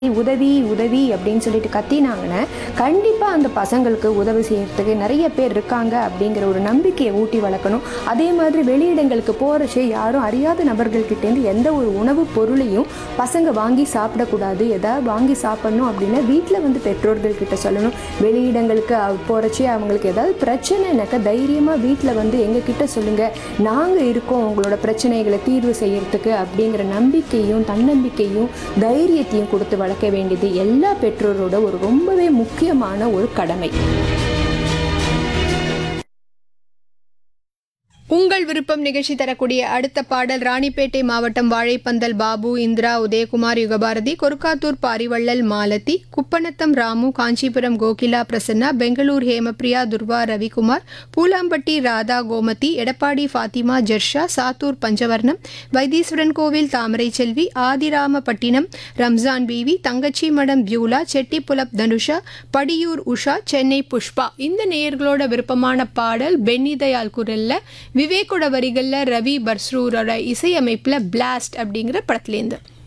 உதவி உதவி அப்படின்னு சொல்லிட்டு கத்தினாங்கன்னா கண்டிப்பாக அந்த பசங்களுக்கு உதவி செய்யறதுக்கு நிறைய பேர் இருக்காங்க அப்படிங்கிற ஒரு நம்பிக்கையை ஊட்டி வளர்க்கணும் அதே மாதிரி வெளியிடங்களுக்கு போகிறச்சே யாரும் அறியாத நபர்கள்கிட்டேருந்து எந்த ஒரு உணவுப் பொருளையும் பசங்க வாங்கி சாப்பிடக்கூடாது எதாவது வாங்கி சாப்பிடணும் அப்படின்னா வீட்டில் வந்து பெற்றோர்கள் கிட்ட சொல்லணும் வெளியிடங்களுக்கு போகிறச்சே அவங்களுக்கு ஏதாவது பிரச்சனைனாக்கா தைரியமாக வீட்டில் வந்து எங்ககிட்ட சொல்லுங்கள் நாங்கள் இருக்கோம் உங்களோட பிரச்சனைகளை தீர்வு செய்யறதுக்கு அப்படிங்கிற நம்பிக்கையும் தன்னம்பிக்கையும் தைரியத்தையும் கொடுத்து வளர்க்க வேண்டியது எல்லா பெற்றோரோட ஒரு ரொம்பவே முக்கியமான ஒரு கடமை உங்கள் விருப்பம் நிகழ்ச்சி தரக்கூடிய அடுத்த பாடல் ராணிப்பேட்டை மாவட்டம் வாழைப்பந்தல் பாபு இந்திரா உதயகுமார் யுகபாரதி கொருக்காத்தூர் பாரிவள்ளல் மாலதி குப்பநத்தம் ராமு காஞ்சிபுரம் கோகிலா பிரசன்னா பெங்களூர் ஹேமபிரியா துர்வா ரவிக்குமார் பூலாம்பட்டி ராதா கோமதி எடப்பாடி ஃபாத்திமா ஜெர்ஷா சாத்தூர் பஞ்சவர்ணம் வைத்தீஸ்வரன் கோவில் தாமரை செல்வி ஆதிராமப்பட்டினம் ரம்ஜான் பிவி தங்கச்சி மடம் பியூலா செட்டிப்புலப் தனுஷா படியூர் உஷா சென்னை புஷ்பா இந்த நேயர்களோட விருப்பமான பாடல் பென்னி தயாள் குரல்ல விவேக்கோட வரிகள்ல ரவி பர்ஸ்ரூரோட இசையமைப்புல பிளாஸ்ட் அப்படிங்கிற படத்துலேருந்து